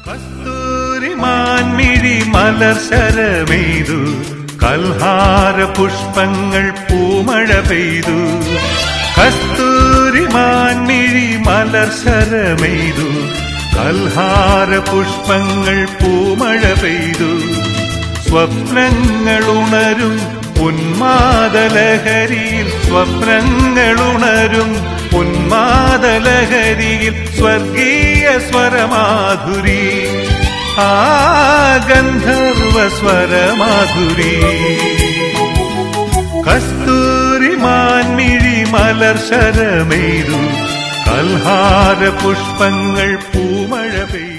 കസ്തൂരി മാൻമിഴി മലർശരമെയ്തു കൽഹാര പുഷ്പങ്ങൾ പൂമഴ പെയ്തു കസ്തൂരി മാൻമിഴി മലർശരമെയ്തു കൽഹാര പുഷ്പങ്ങൾ പൂമഴ പെയ്തു സ്വപ്നങ്ങളുണരും ഉന്മാദലഹരിയിൽ സ്വപ്നങ്ങളുണരും ഉന്മാദലഹരിയിൽ സ്വർഗീയ സ്വരമാധുരി ആ ഗന്ധർവ സ്വരമാധുരി കസ്തൂരി മാൻമിഴി മലർശരമെയ്തു കൽഹാര പുഷ്പങ്ങൾ പൂമഴ പെയ്തു